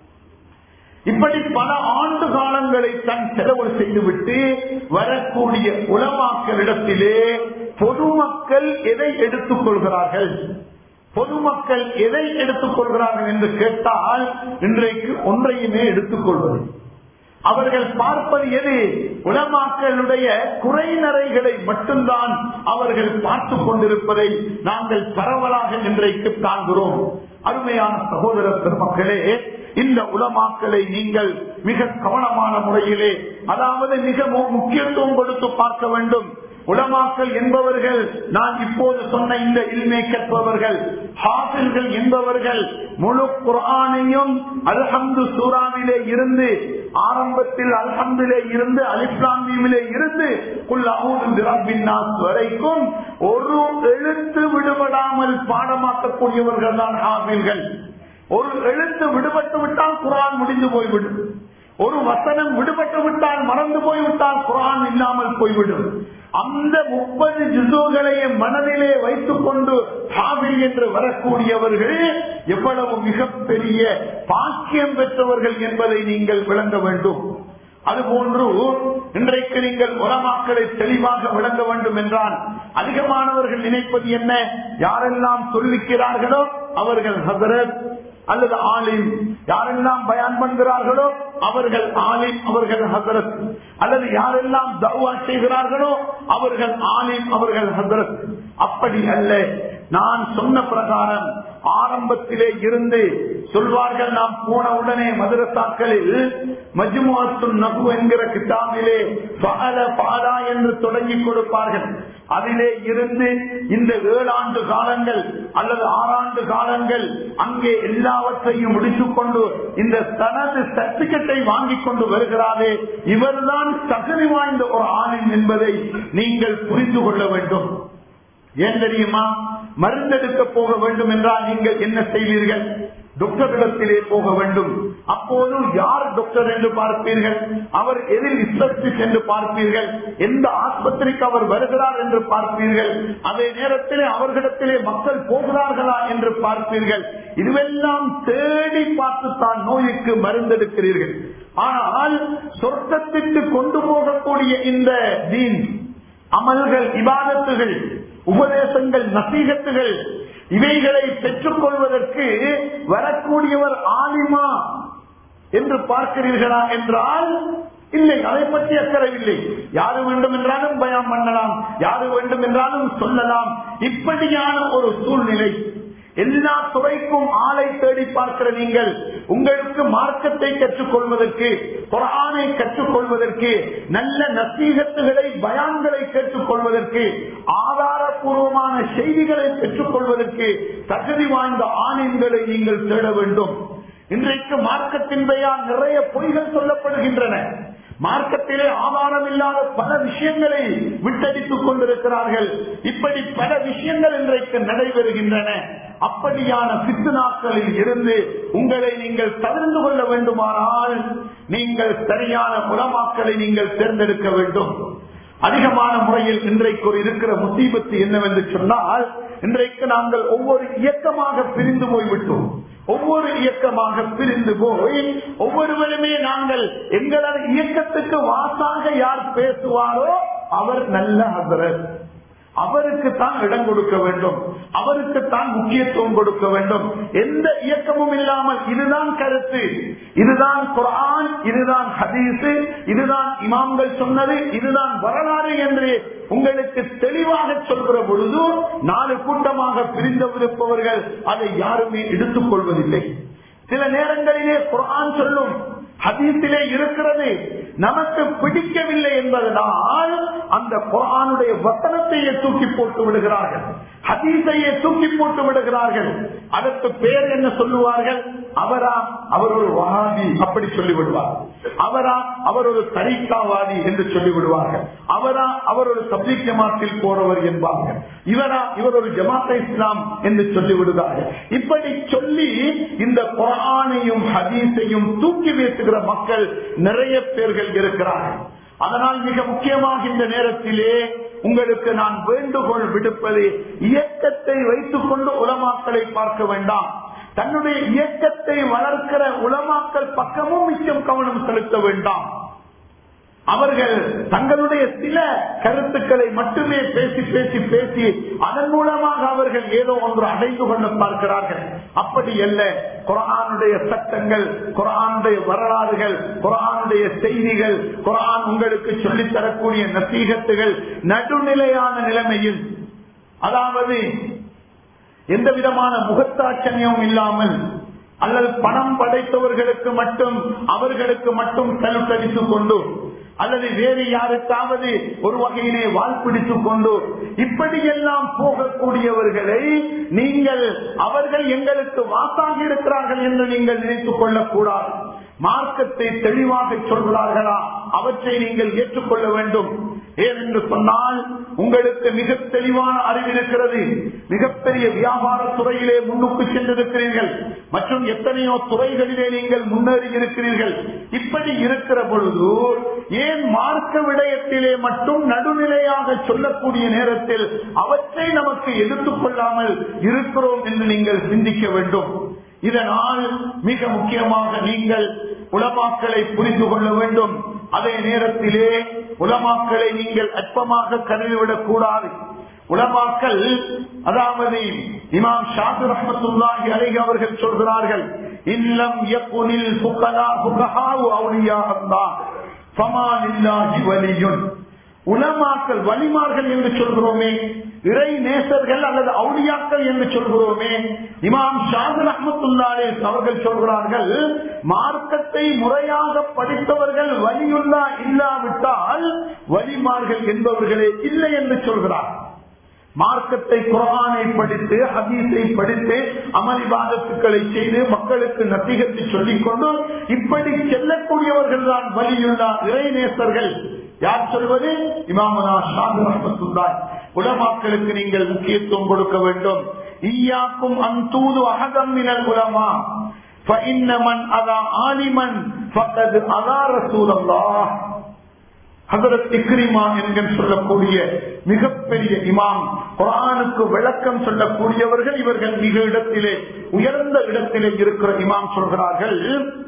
இப்படி பல ஆண்டு காலங்களை தன் செலவு செய்துவிட்டு வரக்கூடிய உலமாக்களிடத்திலே பொதுமக்கள் எதை எடுத்துக் கொள்கிறார்கள் பொதுமக்கள் எதை எடுத்துக் கொள்கிறார்கள் என்று கேட்டால் இன்றைக்கு ஒன்றையுமே எடுத்துக் கொள்வது அவர்கள் பார்ப்பது எது உலமாக்களுடைய குறைநறைகளை மட்டும்தான் அவர்கள் பார்த்துக் கொண்டிருப்பதை நாங்கள் பரவலாக இன்றைக்கு காண்கிறோம் அருமையான சகோதர பெருமக்களே இந்த உலமாக்களை நீங்கள் மிக கவனமான முறையிலே அதாவது மிக முக்கியத்துவம் கொடுத்து பார்க்க வேண்டும் உலமாக்கல் என்பவர்கள் நான் இப்போது சொன்ன இந்த இல்மை கற்பவர்கள் ஹாசில்கள் என்பவர்கள் முழு குரானையும் அல்ஹம்து சூறாவிலே இருந்து ஆரம்பத்தில் அல்ஹம்திலே இருந்து அலிப்லாமியிலே இருந்து வரைக்கும் ஒரு எழுத்து விடுபடாமல் பாடமாக்கக்கூடியவர்கள் தான் ஹாசில்கள் ஒரு எழுத்து விடுபட்டு விட்டால் குரான் முடிந்து போய்விடும் ஒரு வசனம் விடுபட்டு விட்டால் மறந்து போய்விட்டால் குரான் இல்லாமல் போய்விடும் அந்த முப்பது ஜிசுகளையும் மனதிலே வைத்துக் கொண்டு ஹாபில் என்று வரக்கூடியவர்கள் எவ்வளவு மிகப்பெரிய பாக்கியம் பெற்றவர்கள் என்பதை நீங்கள் விளங்க வேண்டும் அதுபோன்று இன்றைக்கு நீங்கள் உலமாக்களை தெளிவாக விளங்க வேண்டும் என்றால் அதிகமானவர்கள் நினைப்பது என்ன யாரெல்லாம் சொல்லிக்கிறார்களோ அவர்கள் ஹசரத் அல்லது ஆலிம் யாரெல்லாம் பயான் பண்ணுகிறார்களோ அவர்கள் ஆலிம் அவர்கள் ஹசரத் அல்லது யாரெல்லாம் தவா செய்கிறார்களோ அவர்கள் ஆலிம் அவர்கள் ஹசரத் அப்படி அல்ல நான் சொன்ன பிரகாரம் ஆரம்பத்திலே இருந்து சொல்வார்கள் நாம் போன உடனே மதுரத்தாக்களில் மஜ்முஅத்து நகு என்கிற கிட்டாபிலே பகல பாலா என்று தொடங்கி கொடுப்பார்கள் அதிலே இருந்து இந்த ஏழாண்டு காலங்கள் அல்லது ஆறாண்டு காலங்கள் அங்கே எல்லாவற்றையும் முடித்துக் கொண்டு இந்த தனது சர்டிபிகேட்டை வாங்கிக் கொண்டு வருகிறாரே இவர்தான் தகுதி வாய்ந்த ஒரு ஆணின் என்பதை நீங்கள் புரிந்து கொள்ள வேண்டும் ஏன் தெரியுமா மருந்தெடுக்க போக வேண்டும் என்றால் நீங்கள் என்ன செய்வீர்கள் டாக்டரிடத்திலே போக வேண்டும் அப்போது யார் டாக்டர் என்று பார்ப்பீர்கள் அவர் எதில் ஸ்பெசிபிக் என்று பார்ப்பீர்கள் எந்த ஆஸ்பத்திரிக்கு அவர் வருகிறார் என்று பார்ப்பீர்கள் அதே நேரத்திலே அவர்களிடத்திலே மக்கள் போகிறார்களா என்று பார்ப்பீர்கள் இதுவெல்லாம் தேடி பார்த்துத்தான் நோய்க்கு மருந்தெடுக்கிறீர்கள் ஆனால் சொர்க்கத்திற்கு கொண்டு போகக்கூடிய இந்த தீன் அமல்கள் இபாதத்துகள் உபதேசங்கள் நசீகத்துகள் இவைகளை பெற்றுக் கொள்வதற்கு வரக்கூடியவர் ஆலிமா என்று பார்க்கிறீர்களா என்றால் இல்லை அதை பற்றி அக்கறவில்லை யாரு வேண்டும் என்றாலும் பயம் பண்ணலாம் யாரு வேண்டும் என்றாலும் சொல்லலாம் இப்படியான ஒரு சூழ்நிலை எல்லா துறைக்கும் ஆளை தேடி பார்க்கிற நீங்கள் உங்களுக்கு மார்க்கத்தை கற்றுக்கொள்வதற்கு குரானை கற்றுக்கொள்வதற்கு நல்ல நசீகத்துகளை பயான்களை கேட்டுக்கொள்வதற்கு ஆதாரபூர்வமான செய்திகளை பெற்றுக் கொள்வதற்கு தகுதி வாய்ந்த ஆணையங்களை நீங்கள் தேட வேண்டும் இன்றைக்கு மார்க்கத்தின் பெயர் நிறைய பொய்கள் சொல்லப்படுகின்றன மார்க்கத்திலே ஆதாரம் இல்லாத பல விஷயங்களை விட்டடித்துக் கொண்டிருக்கிறார்கள் இப்படி பல விஷயங்கள் இன்றைக்கு நடைபெறுகின்றன அப்படியான சித்துனாக்களில் இருந்து உங்களை நீங்கள் தவிர்த்து கொள்ள வேண்டுமானால் நீங்கள் சரியான உலமாக்களை நீங்கள் தேர்ந்தெடுக்க வேண்டும் அதிகமான முறையில் இன்றைக்கு ஒரு இருக்கிற முசீபத்து என்னவென்று சொன்னால் இன்றைக்கு நாங்கள் ஒவ்வொரு இயக்கமாக பிரிந்து போய்விட்டோம் ஒவ்வொரு இயக்கமாக பிரிந்து போய் ஒவ்வொருவருமே நாங்கள் எங்களது இயக்கத்துக்கு வாசாக யார் பேசுவாரோ அவர் நல்ல ஹசரத் அவருக்கு தான் இடம் கொடுக்க வேண்டும் அவருக்கு தான் முக்கியத்துவம் கொடுக்க வேண்டும் எந்த இயக்கமும் இல்லாமல் இதுதான் கருத்து இதுதான் குரான் இதுதான் ஹதீஸ் இதுதான் இமாம்கள் சொன்னது இதுதான் வரலாறு என்று உங்களுக்கு தெளிவாக சொல்கிற பொழுது நாலு கூட்டமாக பிரிந்தவிருப்பவர்கள் அதை யாருமே எடுத்துக் கொள்வதில்லை சில நேரங்களிலே குரான் சொல்லும் ஹதீஸிலே இருக்கிறது நமக்கு பிடிக்கவில்லை என்பதனால் அந்த குரானுடைய வசனத்தையே தூக்கி போட்டு விடுகிறார்கள் ஹதீஸையே தூக்கி போட்டு விடுகிறார்கள் அதற்கு பேர் என்ன சொல்லுவார்கள் அவரா அவர் ஒரு வகாபி அப்படி சொல்லி விடுவார் அவரா அவர் ஒரு தரிக்காவாதி என்று சொல்லி விடுவார்கள் அவரா அவர் ஒரு தப்லீக் ஜமாத்தில் போறவர் என்பார்கள் இவரா இவர் ஒரு ஜமாத்த இஸ்லாம் என்று சொல்லி விடுவார்கள் இப்படி சொல்லி இந்த குரானையும் ஹதீஸையும் தூக்கி வீசுகிற மக்கள் நிறைய பேர்கள் இருக்கிறார்கள் அதனால் மிக முக்கியமாக இந்த நேரத்திலே உங்களுக்கு நான் வேண்டுகோள் விடுப்பது இயக்கத்தை வைத்துக் கொண்டு உலமாக்களை பார்க்க வேண்டாம் தன்னுடைய இயக்கத்தை வளர்க்கிற உலமாக்கல் பக்கமும் மிச்சம் கவனம் செலுத்த வேண்டாம் அவர்கள் தங்களுடைய சில கருத்துக்களை மட்டுமே பேசி பேசி பேசி அதன் மூலமாக அவர்கள் ஏதோ ஒன்று அடைந்து கொள்ள பார்க்கிறார்கள் அப்படி அல்ல குரானுடைய சட்டங்கள் குரானுடைய வரலாறுகள் குரானுடைய செய்திகள் குரான் உங்களுக்கு சொல்லித் தரக்கூடிய நசீகத்துகள் நடுநிலையான நிலைமையில் அதாவது எந்த விதமான முகத்தாட்சணியமும் இல்லாமல் அல்லது பணம் படைத்தவர்களுக்கு மட்டும் அவர்களுக்கு மட்டும் செலுத்தடித்துக் கொண்டு அல்லது வேறு யாருக்காவது ஒரு வகையிலே வால் பிடித்துக் கொண்டு இப்படியெல்லாம் போகக்கூடியவர்களை நீங்கள் அவர்கள் எங்களுக்கு வாசாகி இருக்கிறார்கள் என்று நீங்கள் நினைத்துக் கொள்ளக்கூடாது மார்க்கத்தை தெளிவாக சொல்கிறார்களா அவற்றை நீங்கள் ஏற்றுக்கொள்ள வேண்டும் ஏன் என்று சொன்னால் உங்களுக்கு மிக தெளிவான அறிவு இருக்கிறது மிகப்பெரிய வியாபார துறையிலே முன்னுக்கு சென்றிருக்கிறீர்கள் மற்றும் எத்தனையோ துறைகளிலே நீங்கள் முன்னேறி இருக்கிறீர்கள் இப்படி இருக்கிற பொழுது ஏன் மார்க்க விடயத்திலே மட்டும் நடுநிலையாக சொல்லக்கூடிய நேரத்தில் அவற்றை நமக்கு எடுத்துக் கொள்ளாமல் இருக்கிறோம் என்று நீங்கள் சிந்திக்க வேண்டும் இதனால் மிக முக்கியமாக நீங்கள் உலமாக்களை புரிந்து கொள்ள வேண்டும் அதே நேரத்திலே உலமாக்களை நீங்கள் அற்பமாக கருதிவிடக் கூடாது உலமாக்கள் அதாவது இமாம் ஷாது ரஹமத்துல்லாஹி அலைஹி அவர்கள் சொல்கிறார்கள் இல்லம் யக்குனில் புகலா புகஹாவு அவுலியா அல்லாஹ் ஃபமாலில்லாஹி வலியுன் உலமாக்கள் வலிமார்கள் என்று சொல்கிறோமே இறை நேசர்கள் அல்லது அவுளியாக்கள் என்று சொல்கிறோமே இமாம் ஷாகுல் அஹமத்துல்லாலே அவர்கள் சொல்கிறார்கள் மார்க்கத்தை முறையாக படித்தவர்கள் வலியுள்ளா இல்லாவிட்டால் வலிமார்கள் என்பவர்களே இல்லை என்று சொல்கிறார் மார்க்கத்தை குரானை படித்து ஹதீஸை படித்து அமளிவாதத்துக்களை செய்து மக்களுக்கு நத்திகத்தை சொல்லிக் கொண்டு இப்படி செல்லக்கூடியவர்கள் தான் வலியுள்ளா இறைநேசர்கள் யார் சொல்வது இமாமனா ஷாது ரஹமத்துல்லாய் உலமாக்களுக்கு நீங்கள் முக்கியத்துவம் கொடுக்க வேண்டும் ஈயாக்கும் அந்தூது அகதம் மினல் உலமா فإن من أذى عالما فقد أذى رسول الله ஹசரத் இக்ரிமா என்கிற சொல்லக்கூடிய மிகப்பெரிய இமாம் குரானுக்கு விளக்கம் சொல்லக்கூடியவர்கள் இவர்கள் மிக இடத்திலே உயர்ந்த இடத்திலே இருக்கிற இமாம் சொல்கிறார்கள்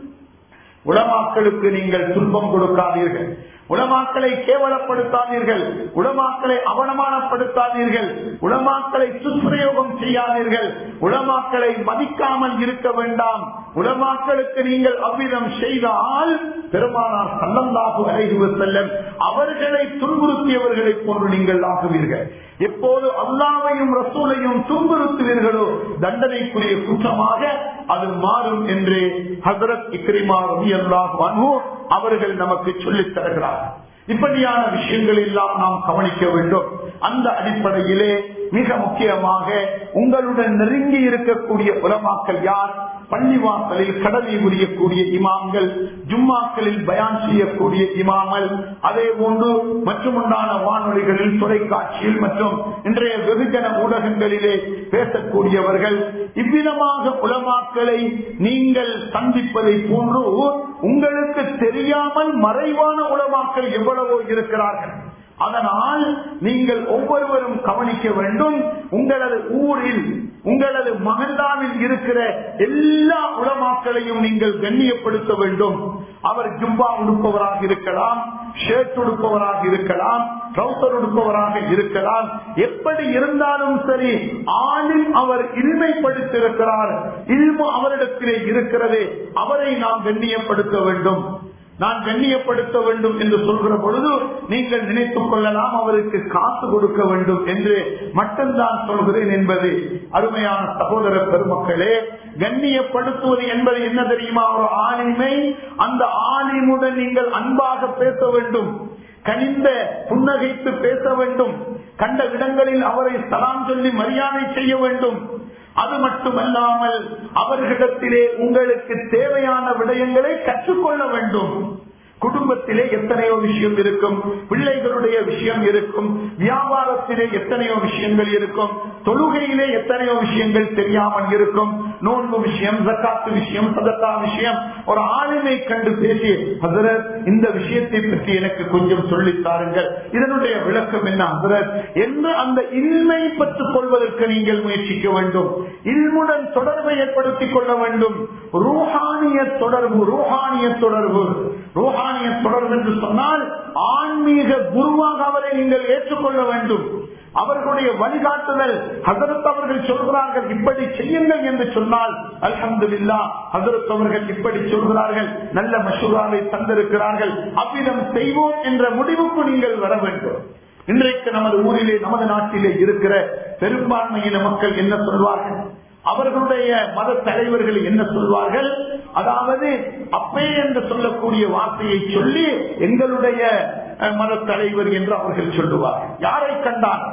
உலமாக்களுக்கு நீங்கள் துன்பம் கொடுக்காதீர்கள் உலமாக்களை கேவலப்படுத்தாதீர்கள் உலமாக்களை அவமானப்படுத்தாதீர்கள் உலமாக்களை துஷ்பிரயோகம் செய்யாதீர்கள் உலமாக்களை மதிக்காமல் இருக்க வேண்டாம் உலமாக்களுக்கு நீங்கள் அவ்விதம் செய்தால் பெருமானார் சல்லந்தாகு அலைகுவ செல்லம் அவர்களை துன்புறுத்தியவர்களை போன்று நீங்கள் ஆகுவீர்கள் எப்போது அல்லாவையும் ரசூலையும் துன்புறுத்துவீர்களோ தண்டனைக்குரிய குற்றமாக அது மாறும் என்று ஹசரத் இக்ரிமா ரவி அல்லாஹ் அவர்கள் நமக்கு சொல்லித் தருகிறார் இப்படியான விஷயங்கள் எல்லாம் நாம் கவனிக்க வேண்டும் அந்த அடிப்படையிலே மிக முக்கியமாக உங்களுடன் நெருங்கி இருக்கக்கூடிய உலமாக்கள் யார் பள்ளிவாசலில் கடமை புரியக்கூடிய இமாம்கள் ஜும்மாக்களில் பயான் செய்யக்கூடிய இமாமல் அதே போன்று மற்றும் உண்டான வானொலிகளில் தொலைக்காட்சியில் மற்றும் இன்றைய வெகுஜன ஊடகங்களிலே பேசக்கூடியவர்கள் இவ்விதமாக உலமாக்களை நீங்கள் சந்திப்பதை போன்று உங்களுக்கு தெரியாமல் மறைவான உலமாக்கள் எவ்வளவோ இருக்கிறார்கள் அதனால் நீங்கள் ஒவ்வொருவரும் கவனிக்க வேண்டும் உங்களது ஊரில் உங்களது மகந்தாவில் இருக்கிற எல்லா உலமாக்களையும் நீங்கள் கண்ணியப்படுத்த வேண்டும் அவர் ஜும்பா உடுப்பவராக இருக்கலாம் ஷர்ட் உடுப்பவராக இருக்கலாம் ட்ரௌசர் உடுப்பவராக இருக்கலாம் எப்படி இருந்தாலும் சரி ஆணில் அவர் இனிமைப்படுத்திருக்கிறார் இல்மு அவரிடத்திலே இருக்கிறது அவரை நாம் கண்ணியப்படுத்த வேண்டும் நான் கண்ணியப்படுத்த வேண்டும் என்று சொல்கிற பொழுது நீங்கள் நினைத்துக் கொள்ளலாம் அவருக்கு காசு கொடுக்க வேண்டும் என்று மட்டும்தான் சொல்கிறேன் என்பது அருமையான சகோதர பெருமக்களே கண்ணியப்படுத்துவது என்பது என்ன தெரியுமா ஒரு ஆலிமை அந்த ஆலிமுடன் நீங்கள் அன்பாக பேச வேண்டும் கனிந்த புன்னகைத்து பேச வேண்டும் கண்ட இடங்களில் அவரை சலாம் சொல்லி மரியாதை செய்ய வேண்டும் அது மட்டுமல்லாமல் அவர்களிடத்திலே உங்களுக்கு தேவையான விடயங்களை கற்றுக்கொள்ள வேண்டும் குடும்பத்திலே எத்தனையோ விஷயம் இருக்கும் பிள்ளைகளுடைய விஷயம் இருக்கும் வியாபாரத்திலே எத்தனையோ விஷயங்கள் இருக்கும் தொழுகையிலே எத்தனையோ விஷயங்கள் தெரியாமல் இருக்கும் நோன்பு விஷயம் ஜக்காத்து விஷயம் சதத்தா விஷயம் ஒரு ஆளுமை கண்டு பேசி ஹசரத் இந்த விஷயத்தை பற்றி எனக்கு கொஞ்சம் சொல்லித் தாருங்கள் இதனுடைய விளக்கம் என்ன ஹசரத் என்று அந்த இல்மை பெற்றுக் கொள்வதற்கு நீங்கள் முயற்சிக்க வேண்டும் இல்முடன் தொடர்பை ஏற்படுத்திக் கொள்ள வேண்டும் ரூஹானிய தொடர்பு ரூஹானிய தொடர்பு ரூஹானிய தொடர்பு என்று சொன்னால் ஆன்மீக குருவாக அவரை நீங்கள் ஏற்றுக்கொள்ள வேண்டும் அவர்களுடைய வழிகாட்டுதல் ஹசரத் அவர்கள் சொல்கிறார்கள் இப்படி செய்யுங்கள் என்று சொன்னால் அல்ஹம்துல்லா ஹசரத் அவர்கள் இப்படி சொல்கிறார்கள் நல்ல மசூராவை தந்திருக்கிறார்கள் அவ்விதம் செய்வோம் என்ற முடிவுக்கு நீங்கள் வர வேண்டும் இன்றைக்கு நமது ஊரிலே நமது நாட்டிலே இருக்கிற பெரும்பான்மையின மக்கள் என்ன சொல்வார்கள் அவர்களுடைய மத தலைவர்கள் என்ன சொல்வார்கள் அதாவது அப்பே என்று சொல்லக்கூடிய வார்த்தையை சொல்லி எங்களுடைய மத தலைவர் என்று அவர்கள் சொல்லுவார்கள் யாரை கண்டால்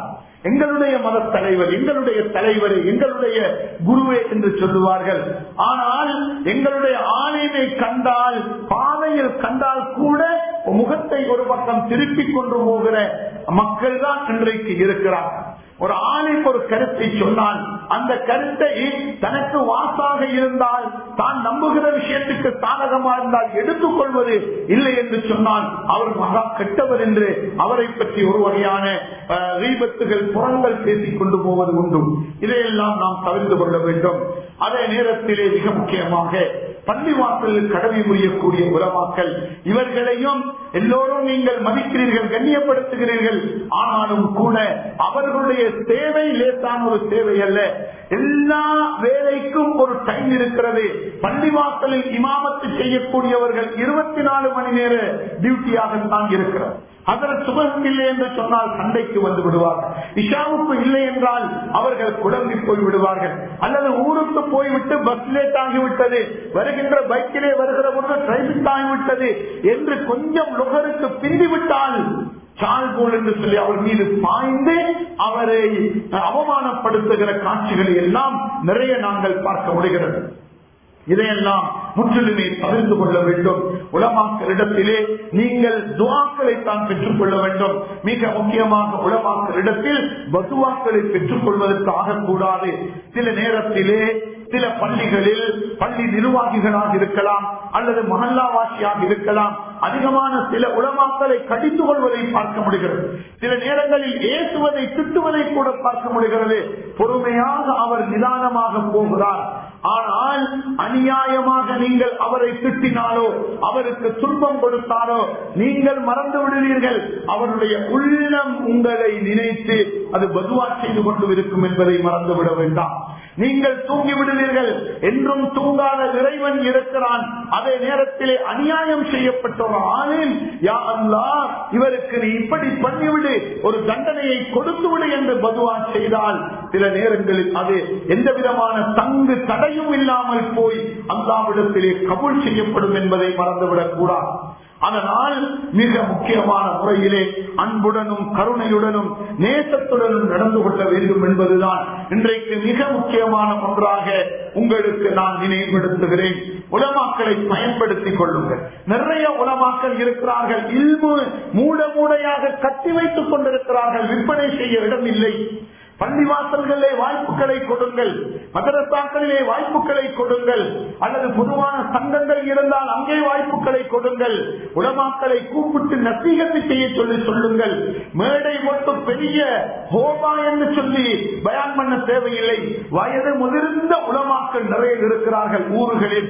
எங்களுடைய மத தலைவர் எங்களுடைய தலைவர் எங்களுடைய குருவே என்று சொல்லுவார்கள் ஆனால் எங்களுடைய ஆணையை கண்டால் பாதையில் கண்டால் கூட முகத்தை ஒரு பக்கம் திருப்பிக் கொண்டு போகிற மக்கள் தான் இன்றைக்கு இருக்கிறார்கள் ஒரு ஆணைக்கு ஒரு கருத்தை சொன்னால் அந்த கருத்தை தனக்கு வாசாக இருந்தால் தான் நம்புகிற விஷயத்துக்கு சாதகமா இருந்தால் எடுத்துக்கொள்வது இல்லை என்று சொன்னால் அவர் மகா கெட்டவர் என்று அவரை பற்றி ஒரு வகையான ரீபத்துகள் புறங்கள் பேசிக் கொண்டு போவது உண்டு இதையெல்லாம் நாம் தவிர்த்து கொள்ள வேண்டும் அதே நேரத்திலே மிக முக்கியமாக பள்ளிவாசலில் கடமை புரியக்கூடிய உறவாக்கள் இவர்களையும் எல்லோரும் நீங்கள் மதிக்கிறீர்கள் கண்ணியப்படுத்துகிறீர்கள் ஆனாலும் கூட அவர்களுடைய சேவை லேசான ஒரு சேவை அல்ல எல்லா வேலைக்கும் ஒரு டைம் இருக்கிறது பள்ளிவாசலில் இமாமத்து செய்யக்கூடியவர்கள் இருபத்தி நாலு மணி நேர டியூட்டியாக தான் இருக்கிறது அதற்கு சுபகம் இல்லை என்று சொன்னால் சண்டைக்கு வந்து விடுவார்கள் இஷாவுக்கு இல்லை என்றால் அவர்கள் குழம்பி போய் விடுவார்கள் அல்லது ஊருக்கு போய்விட்டு பஸ் லேட் ஆகிவிட்டது வருகின்ற பைக்கிலே வருகிற பொழுது டிரைவிங் ஆகிவிட்டது என்று கொஞ்சம் லுகருக்கு பிந்திவிட்டால் சால்போல் என்று சொல்லி அவர் மீது பாய்ந்து அவரை அவமானப்படுத்துகிற காட்சிகளை எல்லாம் நிறைய நாங்கள் பார்க்க முடிகிறது இதையெல்லாம் முற்றிலுமே தவிர்த்து கொள்ள வேண்டும் உலமாக்களிடத்திலே நீங்கள் துவாக்களை தான் பெற்றுக் கொள்ள வேண்டும் மிக முக்கியமாக உலமாக்களிடத்தில் பசுவாக்களை பெற்றுக் கொள்வதற்கு ஆகக்கூடாது சில நேரத்திலே சில பள்ளிகளில் பள்ளி நிர்வாகிகளாக இருக்கலாம் அல்லது மகல்லாவாசியாக இருக்கலாம் அதிகமான சில உலமாக்களை கடித்து கொள்வதை பார்க்க முடிகிறது சில நேரங்களில் ஏசுவதை திட்டுவதை கூட பார்க்க முடிகிறது பொறுமையாக அவர் நிதானமாக போகிறார் ஆனால் அநியாயமாக நீங்கள் அவரை திட்டினாலோ அவருக்கு துன்பம் கொடுத்தாலோ நீங்கள் மறந்து விடுவீர்கள் அவருடைய உள்ளம் உங்களை நினைத்து அது பதுவா செய்து கொண்டு இருக்கும் என்பதை மறந்துவிட வேண்டாம் நீங்கள் தூங்கி விடுவீர்கள் என்றும் தூங்காத இறைவன் இருக்கிறான் அதே நேரத்திலே அநியாயம் செய்யப்பட்ட ஒரு ஆணில் யா அல்லா இவருக்கு நீ இப்படி பண்ணிவிடு ஒரு தண்டனையை கொடுத்து விடு என்று பதுவா செய்தால் சில நேரங்களில் அது எந்த விதமான தங்கு தடையும் இல்லாமல் போய் அல்லாவிடத்திலே கபூல் செய்யப்படும் என்பதை மறந்துவிடக் கூடாது அதனால் மிக முக்கியமான முறையிலே அன்புடனும் கருணையுடனும் நேசத்துடனும் நடந்து கொள்ள வேண்டும் என்பதுதான் இன்றைக்கு மிக முக்கியமான ஒன்றாக உங்களுக்கு நான் நினைவுபடுத்துகிறேன் உலமாக்களை பயன்படுத்திக் கொள்ளுங்கள் நிறைய உலமாக்கள் இருக்கிறார்கள் இல்மு மூட மூடையாக கட்டி வைத்துக் கொண்டிருக்கிறார்கள் விற்பனை செய்ய இடம் இல்லை பள்ளிவாசல்களிலே வாய்ப்புகளை கொடுங்கள் மதரசாக்களிலே வாய்ப்புகளை கொடுங்கள் அல்லது பொதுவான சங்கங்கள் இருந்தால் அங்கே வாய்ப்புகளை கொடுங்கள் உலமாக்களை கூப்பிட்டு நசீகத்தை செய்ய சொல்லி சொல்லுங்கள் மேடை மட்டும் பெரிய ஹோமா என்று சொல்லி பயான் பண்ண தேவையில்லை வயது முதிர்ந்த உலமாக்கள் நிறைய இருக்கிறார்கள் ஊர்களில்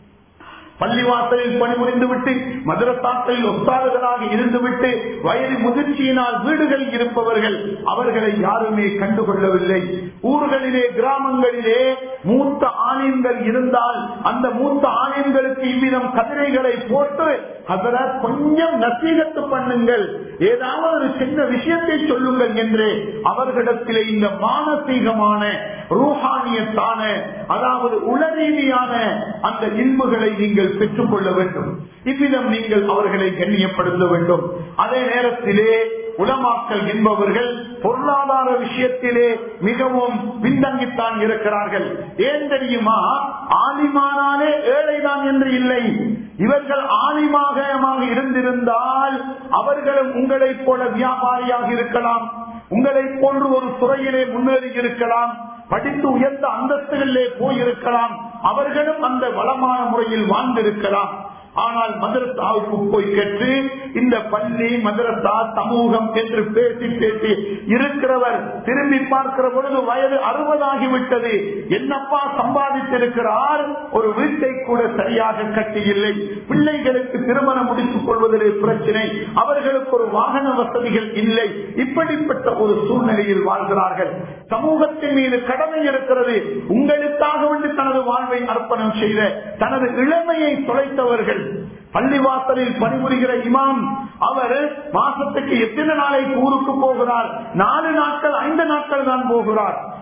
பள்ளிவாசலில் பணிபுரிந்து விட்டு மதுரத்தாக்களில் ஒத்தாளர்களாக இருந்துவிட்டு வயது முதிர்ச்சியினால் வீடுகளில் இருப்பவர்கள் அவர்களை யாருமே கண்டுகொள்ளவில்லை ஊர்களிலே கிராமங்களிலே மூத்த ஆணையங்கள் இருந்தால் அந்த மூத்த ஆணையங்களுக்கு இவ்விதம் கதிரைகளை போட்டு அதர கொஞ்சம் நசீகத்து பண்ணுங்கள் ஏதாவது ஒரு சின்ன விஷயத்தை சொல்லுங்கள் என்று அவர்களிடத்திலே இந்த மானசீகமான ரூஹானியத்தான அதாவது உளரீதியான அந்த இன்புகளை நீங்கள் பெற்றுக் கொள்ள வேண்டும் இவ்விதம் நீங்கள் அவர்களை கண்ணியப்படுத்த வேண்டும் அதே நேரத்திலே உலமாக்கல் என்பவர்கள் பொருளாதார விஷயத்திலே மிகவும் பின்தங்கித்தான் இருக்கிறார்கள் ஏன் தெரியுமா ஆலிமானாலே ஏழைதான் என்று இல்லை இவர்கள் ஆலிமாக இருந்திருந்தால் அவர்களும் உங்களைப் போல வியாபாரியாக இருக்கலாம் உங்களைப் போன்று ஒரு துறையிலே முன்னேறி இருக்கலாம் படித்து உயர்ந்த அந்தஸ்துகளிலே போயிருக்கலாம் அவர்களும் அந்த வளமான முறையில் வாழ்ந்திருக்கலாம் ஆனால் மதரசாவுக்கு போய் கேட்டு இந்த பள்ளி மதரசா சமூகம் என்று பேசி பேசி இருக்கிறவர் திரும்பி பார்க்கிற பொழுது வயது அறுபதாகிவிட்டது என்னப்பா சம்பாதித்திருக்கிறார் ஒரு வீட்டை கூட சரியாக கட்டி இல்லை பிள்ளைகளுக்கு திருமணம் முடித்துக் கொள்வதிலே பிரச்சனை அவர்களுக்கு ஒரு வாகன வசதிகள் இல்லை இப்படிப்பட்ட ஒரு சூழ்நிலையில் வாழ்கிறார்கள் சமூகத்தின் மீது கடமை இருக்கிறது உங்களுக்காக வேண்டி தனது வாழ்வை அர்ப்பணம் செய்த தனது இளமையை தொலைத்தவர்கள் பள்ளிவாசலில் பணிபுரிகிற இமாம் அவர் மாசத்துக்கு எத்தனை நாளைக்கு ஊருக்கு போகிறார் நாலு நாட்கள் ஐந்து நாட்கள் தான் போகிறார்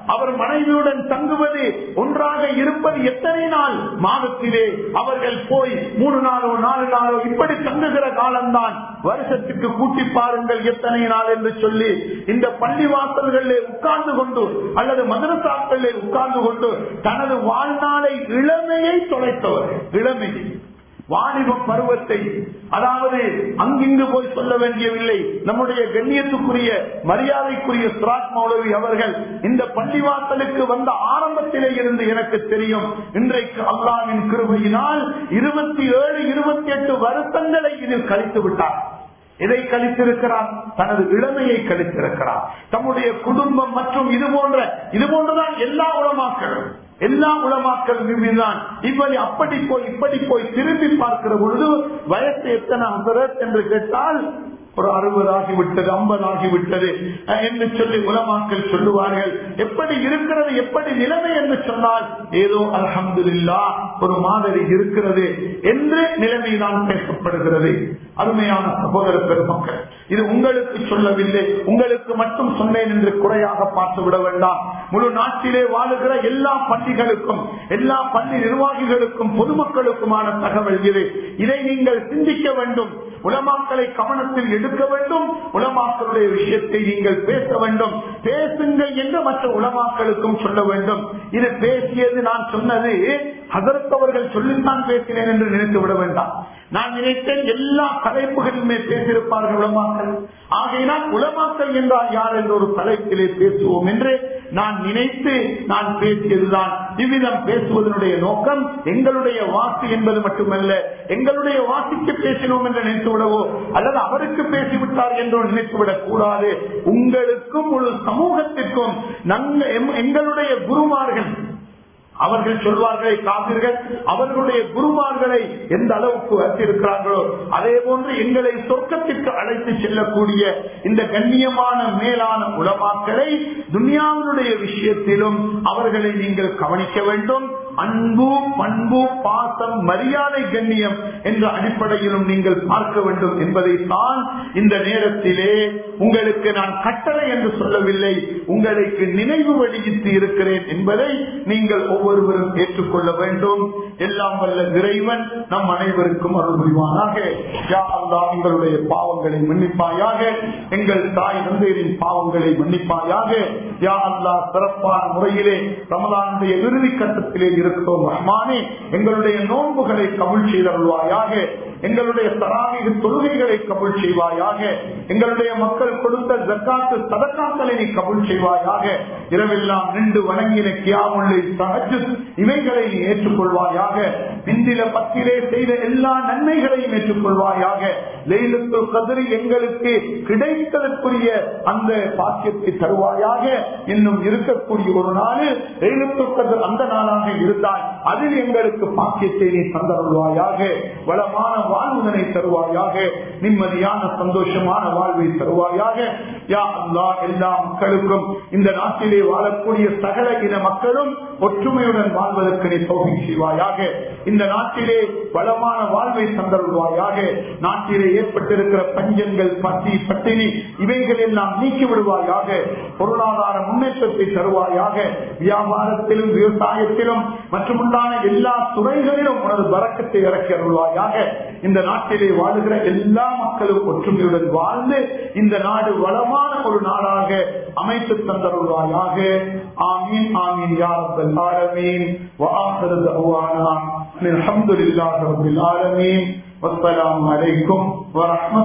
அவர் மனைவியுடன் தங்குவது ஒன்றாக இருப்பது எத்தனை நாள் மாதத்திலே அவர்கள் போய் மூணு நாளோ நாலு நாளோ இப்படி தங்குகிற காலம்தான் வருஷத்துக்கு கூட்டி பாருங்கள் எத்தனை நாள் என்று சொல்லி இந்த பள்ளி வாசல்களிலே உட்கார்ந்து கொண்டு அல்லது மதரசாக்களிலே உட்கார்ந்து கொண்டு தனது வாழ்நாளை இளமையை தொலைத்தவர் இளமை வாலிப பருவத்தை அதாவது அங்கிங்கு போய் சொல்ல வேண்டியவில்லை நம்முடைய கண்ணியத்துக்குரிய மரியாதைக்குரிய சுராஜ் மௌலவி அவர்கள் இந்த பள்ளிவாசலுக்கு வந்த ஆரம்பத்திலே இருந்து எனக்கு தெரியும் இன்றைக்கு அல்லாவின் கிருபையினால் இருபத்தி ஏழு இருபத்தி எட்டு வருஷங்களை இதில் கழித்து விட்டார் எதை கழித்திருக்கிறார் தனது இளமையை கழித்திருக்கிறார் தம்முடைய குடும்பம் மற்றும் இது போன்ற இது போன்றதான் எல்லா உலமாக்களும் எல்லா உலமாக்களும் இதுதான் இப்படி அப்படி போய் இப்படி போய் திரும்பி பார்க்கிற பொழுது வயசு எத்தனை ஹசரத் என்று கேட்டால் ஒரு அறுபது ஆகிவிட்டது ஐம்பது ஆகிவிட்டது அஹ், என்று சொல்லி உலமாக்கள் சொல்லுவார்கள் எப்படி இருக்கிறது எப்படி நிலைமை என்று சொன்னால் ஏதோ அல்ஹம்துலில்லா ஒரு மாதிரி இருக்கிறது என்று நிலைமைதான் பேசப்படுகிறது அருமையான சகோதர பெருமக்கள் இது உங்களுக்கு சொல்லவில்லை உங்களுக்கு மட்டும் சொன்னேன் என்று குறையாக பார்த்து விட வேண்டாம் முழு நாட்டிலே வாழுகிற எல்லா பள்ளிகளுக்கும் எல்லா பள்ளி நிர்வாகிகளுக்கும் பொதுமக்களுக்குமான தகவல் இது இதை நீங்கள் சிந்திக்க வேண்டும் உலமாக்களை கவனத்தில் எடுக்க வேண்டும் உலமாக்களுடைய விஷயத்தை நீங்கள் பேச வேண்டும் பேசுங்கள் என்று மற்ற உலமாக்களுக்கும் சொல்ல வேண்டும் இது பேசியது நான் சொன்னது அதற்கவர்கள் சொல்லித்தான் பேசினேன் என்று நினைத்து விட வேண்டாம் நான் நினைத்தேன் எல்லா தலைப்புகளிலுமே பேசியிருப்பார்கள் உலமாக்கள் ஆகையினால் உலமாக்கல் என்றால் யார் என்ற ஒரு தலைப்பிலே பேசுவோம் என்று நான் நினைத்து நான் பேசியதுதான் இவ்விதம் பேசுவதனுடைய நோக்கம் எங்களுடைய வாக்கு என்பது மட்டுமல்ல எங்களுடைய வாசிக்கு பேசினோம் என்று நினைத்து விடவோ அல்லது அவருக்கு பேசிவிட்டார் என்றோ நினைத்து விடக் கூடாது உங்களுக்கும் ஒரு சமூகத்திற்கும் நன்மை எங்களுடைய குருமார்கள் அவர்கள் சொல்வார்களே காப்பீர்கள் அவர்களுடைய குருமார்களை எந்த அளவுக்கு வச்சிருக்கிறார்களோ அதே போன்று எங்களை சொர்க்கத்திற்கு அழைத்து செல்லக்கூடிய இந்த கண்ணியமான மேலான உலமாக்களை துனியாவினுடைய விஷயத்திலும் அவர்களை நீங்கள் கவனிக்க வேண்டும் அன்பு பண்பு பாசம் மரியாதை கண்ணியம் என்ற அடிப்படையிலும் நீங்கள் பார்க்க வேண்டும் என்பதை தான் இந்த நேரத்திலே உங்களுக்கு நான் கட்டளை என்று சொல்லவில்லை உங்களுக்கு நினைவு வெளியிட்டு இருக்கிறேன் என்பதை நீங்கள் ஒவ்வொருவரும் ஏற்றுக்கொள்ள வேண்டும் எல்லாம் வல்ல இறைவன் நம் அனைவருக்கும் அருள் புரிவானாக யா அல்லாஹ் எங்களுடைய பாவங்களை மன்னிப்பாயாக எங்கள் தாய் தந்தையரின் பாவங்களை மன்னிப்பாயாக யா அல்லாஹ் சிறப்பான முறையிலே ரமலானுடைய இறுதி கட்டத்திலே இருக்கிறோம் ரஹ்மானே எங்களுடைய நோன்புகளை கபுள் செய்தருள்வாயாக எங்களுடைய தராமிக தொழுகைகளை கபுள் செய்வாயாக எங்களுடைய மக்கள் கொடுத்த ஜக்காத்து சதக்காக்களை நீ கபுள் செய்வாயாக இரவெல்லாம் நின்று வணங்கின கியாமுள்ளை சகஜு இவைகளை நீ ஏற்றுக்கொள்வாயாக பிந்தில பத்திலே செய்த எல்லா நன்மைகளையும் ஏற்றுக்கொள்வாயாக லெயிலுக்கு கதிரி எங்களுக்கு கிடைத்ததற்குரிய அந்த பாக்கியத்தை தருவாயாக இன்னும் இருக்கக்கூடிய ஒரு நாள் லெயிலுக்கு கதிர் அந்த நாளாக இருந்தால் அதில் எங்களுக்கு பாக்கியத்தை நீ தந்தருள்வாயாக வளமான வாழ்வுதனை தருவாயாக நிம்மதியான சந்தோஷமான வாழ்வை தருவாயாக யா அல்லா எல்லா மக்களுக்கும் இந்த நாட்டிலே வாழக்கூடிய சகல இன மக்களும் ஒற்றுமையுடன் வாழ்வதற்கு நீ தோகை செய்வாயாக இந்த நாட்டிலே வளமான வாழ்வை தந்தருள்வாயாக நாட்டிலே ஏற்பட்டிருக்கிற பஞ்சங்கள் பசி பட்டினி இவைகள் எல்லாம் நீக்கி விடுவாயாக பொருளாதார முன்னேற்றத்தை தருவாயாக வியாபாரத்திலும் விவசாயத்திலும் மற்றும் உண்டான எல்லா துறைகளிலும் உனது வரக்கத்தை இறக்கி அருள்வாயாக இந்த நாட்டிலே வாழுகிற எல்லா மக்களும் ஒற்றுமையுடன் வாழ்ந்து இந்த நாடு வளமான ஒரு நாடாக அமைத்து தந்தருள்வாயாக ஆமீன் ஆமீன் யாரப்பல் ஆலமீன் وآخر دعوانا الحمد لله رب العالمين والسلام عليكم ورحمة